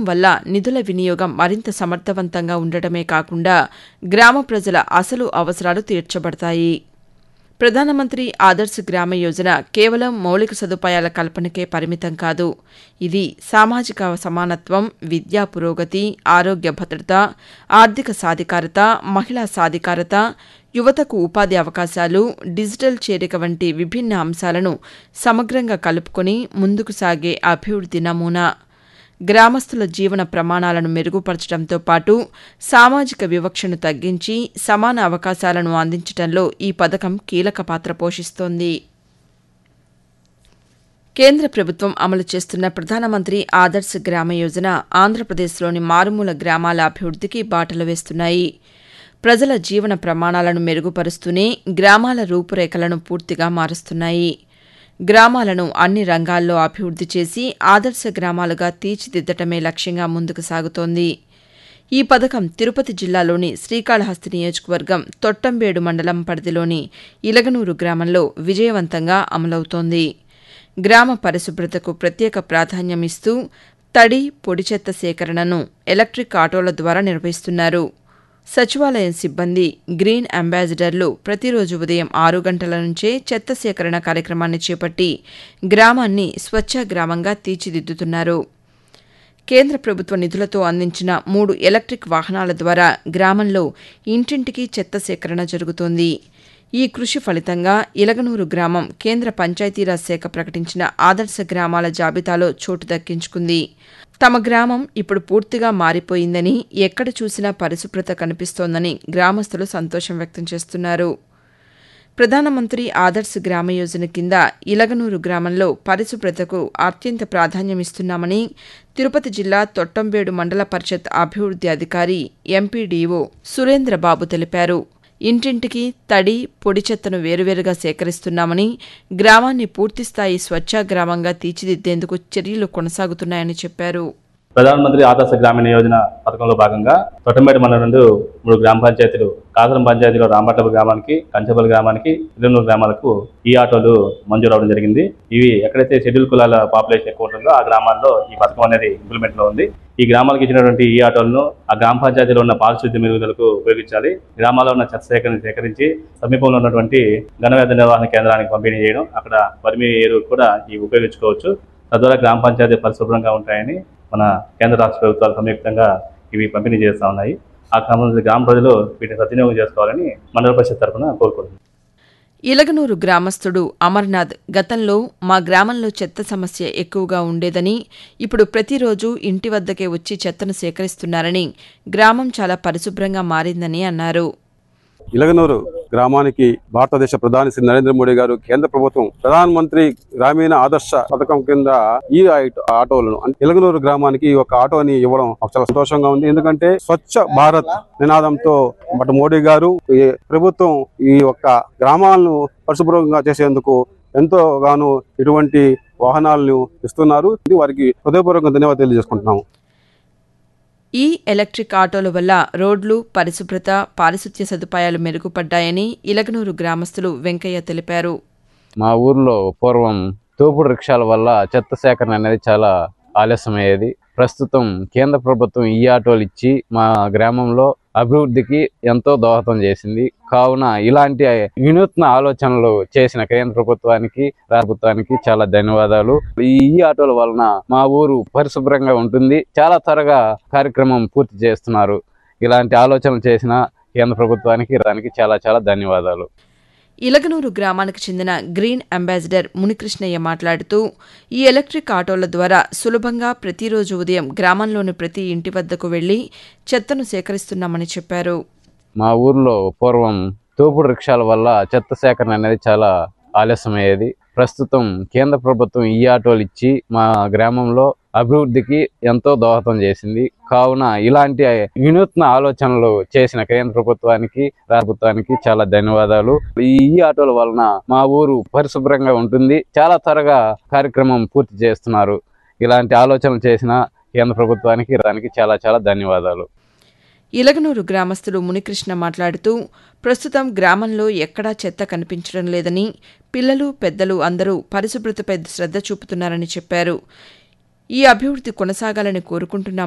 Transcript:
విధానం వల్ల నిధుల వినియోగం మరింత సమర్థవంతంగా ఉండటమే కాకుండా గ్రామ ప్రజల అసలు అవసరాలు తీర్చబడతాయి ప్రధానమంత్రి ఆదర్శ్ గ్రామ యోజన కేవలం మౌలిక సదుపాయాల కల్పనకే పరిమితం కాదు ఇది సామాజిక సమానత్వం విద్యా పురోగతి ఆరోగ్య భద్రత ఆర్థిక సాధికారత మహిళా సాధికారత యువతకు ఉపాధి అవకాశాలు డిజిటల్ చేరిక వంటి విభిన్న అంశాలను సమగ్రంగా కలుపుకొని ముందుకు సాగే అభివృద్ధి నమూనా గ్రామస్తుల జీవన ప్రమాణాలను మెరుగుపరచడంతో పాటు సామాజిక వివక్షను తగ్గించి సమాన అవకాశాలను అందించడంలో ఈ పథకం కీలక పాత్ర పోషిస్తోంది కేంద్ర ప్రభుత్వం అమలు చేస్తున్న ప్రధానమంత్రి ఆదర్శ్ గ్రామ యోజన ఆంధ్రప్రదేశ్లోని మారుమూల గ్రామాల అభివృద్ధికి బాటలు వేస్తున్నాయి ప్రజల జీవన ప్రమాణాలను మెరుగుపరుస్తూనే గ్రామాల రూపురేఖలను పూర్తిగా మారుస్తున్నాయి గ్రామాలను అన్ని రంగాల్లో అభివృద్ది చేసి ఆదర్శ గ్రామాలుగా తీర్చిదిద్దటమే లక్ష్యంగా ముందుకు సాగుతోంది ఈ పథకం తిరుపతి జిల్లాలోని శ్రీకాళహస్తి నియోజకవర్గం తొట్టంబేడు మండలం పరిధిలోని ఇలగనూరు గ్రామంలో విజయవంతంగా అమలవుతోంది గ్రామ పరిశుభ్రతకు ప్రత్యేక ప్రాధాన్యం ఇస్తూ తడి పొడి చెత్త సేకరణను ఎలక్ట్రిక్ ఆటోల ద్వారా నిర్వహిస్తున్నారు సచివాలయం సిబ్బంది గ్రీన్ అంబాసిడర్లు ప్రతిరోజు ఉదయం ఆరు గంటల నుంచే చెత్త సేకరణ కార్యక్రమాన్ని చేపట్టి గ్రామాన్ని స్వచ్ఛ గ్రామంగా తీర్చిదిద్దుతున్నారు కేంద్ర ప్రభుత్వ నిధులతో అందించిన మూడు ఎలక్ట్రిక్ వాహనాల ద్వారా గ్రామంలో ఇంటింటికి చెత్త సేకరణ జరుగుతోంది ఈ కృషి ఫలితంగా ఇలగనూరు గ్రామం కేంద్ర పంచాయతీరాజ్ శాఖ ప్రకటించిన ఆదర్శ గ్రామాల జాబితాలో చోటు దక్కించుకుంది తమ గ్రామం ఇప్పుడు పూర్తిగా మారిపోయిందని ఎక్కడ చూసినా పరిశుభ్రత కనిపిస్తోందని గ్రామస్తులు సంతోషం వ్యక్తం చేస్తున్నారు ప్రధానమంత్రి ఆదర్శ్ గ్రామ యోజన కింద ఇలగనూరు గ్రామంలో పరిశుభ్రతకు అత్యంత ప్రాధాన్యమిస్తున్నామని తిరుపతి జిల్లా తొట్టంబేడు మండల పరిషత్ అభివృద్ది అధికారి ఎంపీడీఓ సురేంద్రబాబు తెలిపారు ఇంటింటికి తడి పొడి చెత్తను వేరువేరుగా సేకరిస్తున్నామని గ్రామాన్ని పూర్తిస్థాయి స్వచ్ఛ గ్రామంగా తీర్చిదిద్దేందుకు చర్యలు కొనసాగుతున్నాయని చెప్పారు ప్రధానమంత్రి ఆదర్శ గ్రామీణ యోజన పథకంలో భాగంగా తొట్టంబేట మండలం నుండి మూడు గ్రామ పంచాయతీలు కాసరం పంచాయతీలో రాంబట్టపు గ్రామానికి కంచబల్ గ్రామానికి ఇరునూరు గ్రామాలకు ఈ ఆటోలు మంజూరు అవడం జరిగింది ఇవి ఎక్కడైతే షెడ్యూల్ కులాల పాపులేషన్ ఎక్కువ ఉంటుందో ఆ గ్రామాల్లో ఈ పథకం అనేది ఇంప్లిమెంట్ లో ఉంది ఈ గ్రామాలకు ఇచ్చినటువంటి ఈ ఆటోలను ఆ గ్రామ పంచాయతీలో ఉన్న పారిశుద్ధ్య మెరుగుదలకు ఉపయోగించాలి గ్రామాల్లో ఉన్న చెత్త సేకరణ సేకరించి సమీపంలో ఉన్నటువంటి ఘనవ్యాధి నిర్వహణ కేంద్రానికి పంపిణీ చేయడం అక్కడ వర్మి ఎరువు కూడా ఇవి ఉపయోగించుకోవచ్చు తద్వారా గ్రామ పంచాయతీ పరిశుభ్రంగా ఉంటాయని మన కేంద్ర రాష్ట్ర ప్రభుత్వాలు సంయుక్తంగా ఇవి పంపిణీ చేస్తూ ఉన్నాయి ఆ క్రమంలో గ్రామ ప్రజలు వీటిని సద్వినియోగం చేసుకోవాలని మండల పరిషత్ తరఫున కోరుకుంటున్నాను ఇలగనూరు గ్రామస్తుడు అమర్నాథ్ గతంలో మా గ్రామంలో చెత్త సమస్య ఎక్కువగా ఉండేదని ఇప్పుడు ప్రతిరోజు ఇంటి వద్దకే వచ్చి చెత్తను సేకరిస్తున్నారని గ్రామం చాలా పరిశుభ్రంగా మారిందని అన్నారు ఇలగనూరు గ్రామానికి భారతదేశ ప్రధాని శ్రీ నరేంద్ర మోడీ గారు కేంద్ర ప్రభుత్వం ప్రధాన మంత్రి గ్రామీణ ఆదర్శ పథకం కింద ఈ ఆటో- ఆటోలను అంటే ఇలగనూరు గ్రామానికి ఈ ఒక ఆటోని ఇవ్వడం మాకు చాలా సంతోషంగా ఉంది ఎందుకంటే స్వచ్ఛ భారత్ నినాదంతో అటు మోడీ గారు ఈ ప్రభుత్వం ఈ యొక్క గ్రామాలను పరిశుభ్రంగా చేసేందుకు ఎంతో గాను ఇటువంటి వాహనాలను ఇస్తున్నారు ఇది వారికి హృదయపూర్వక ధన్యవాదాలు తెలియజేసుకుంటున్నాము ఈ ఎలక్ట్రిక్ ఆటోల వల్ల రోడ్లు పరిశుభ్రత పారిశుధ్య సదుపాయాలు మెరుగుపడ్డాయని ఇలగనూరు గ్రామస్తులు వెంకయ్య తెలిపారు మా ఊర్లో పూర్వం తోపుడు రిక్షాల వల్ల చెత్త సేకరణ అనేది చాలా ఆలస్యమయ్యేది ప్రస్తుతం కేంద్ర ప్రభుత్వం ఈ ఆటోలు ఇచ్చి మా గ్రామంలో అభివృద్ధికి ఎంతో దోహదం చేసింది కావున ఇలాంటి వినూత్న ఆలోచనలు చేసిన కేంద్ర ప్రభుత్వానికి రాష్ట్ర ప్రభుత్వానికి చాలా ధన్యవాదాలు ఈ ఈ ఆటోల వలన మా ఊరు పరిశుభ్రంగా ఉంటుంది చాలా త్వరగా కార్యక్రమం పూర్తి చేస్తున్నారు ఇలాంటి ఆలోచనలు చేసిన కేంద్ర ప్రభుత్వానికి దానికి చాలా చాలా ధన్యవాదాలు ఇలగనూరు గ్రామానికి చెందిన గ్రీన్ అంబాసిడర్ మునికృష్ణయ్య మాట్లాడుతూ ఈ ఎలక్ట్రిక్ ఆటోల ద్వారా సులభంగా ప్రతిరోజు ఉదయం గ్రామంలోని ప్రతి ఇంటి వద్దకు వెళ్లి చెత్తను సేకరిస్తున్నామని చెప్పారు మా ఊర్లో పూర్వం తోపుడు రిక్షాల వల్ల చెత్త సేకరణ అనేది చాలా ఆలస్యమయ్యేది ప్రస్తుతం కేంద్ర ప్రభుత్వం ఈ ఆటోలు ఇచ్చి మా గ్రామంలో అభివృద్ధికి ఎంతో దోహదం చేసింది కావున ఇలాంటి వినూత్న ఆలోచనలు చేసిన కేంద్ర ప్రభుత్వానికి రాష్ట్ర ప్రభుత్వానికి చాలా ధన్యవాదాలు ఈ ఈ ఆటోల వలన మా ఊరు పరిశుభ్రంగా ఉంటుంది చాలా త్వరగా కార్యక్రమం పూర్తి చేస్తున్నారు ఇలాంటి ఆలోచనలు చేసిన కేంద్ర ప్రభుత్వానికి దానికి చాలా చాలా ధన్యవాదాలు ఇలగనూరు గ్రామస్తులు మునికృష్ణ మాట్లాడుతూ ప్రస్తుతం గ్రామంలో ఎక్కడా చెత్త కనిపించడం లేదని పిల్లలు పెద్దలు అందరూ పరిశుభ్రతపై శ్రద్ధ చూపుతున్నారని చెప్పారు ఈ అభివృద్ధి కొనసాగాలని కోరుకుంటున్నాం